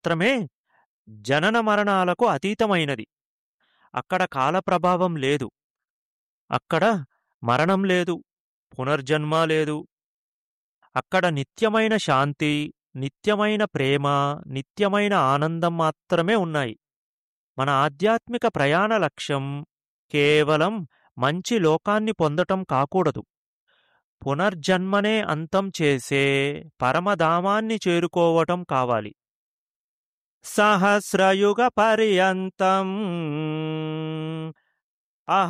మాత్రమే జనన మరణాలకు అతీతమైనది అక్కడ కాలప్రభావం లేదు అక్కడ మరణం లేదు పునర్జన్మ లేదు అక్కడ నిత్యమైన శాంతి నిత్యమైన ప్రేమ నిత్యమైన ఆనందం మాత్రమే ఉన్నాయి మన ఆధ్యాత్మిక ప్రయాణ లక్ష్యం కేవలం మంచి లోకాన్ని పొందటం కాకూడదు పునర్జన్మనే అంతం చేసే పరమధామాన్ని చేరుకోవటం కావాలి సహస్రయుగ పర్యంతం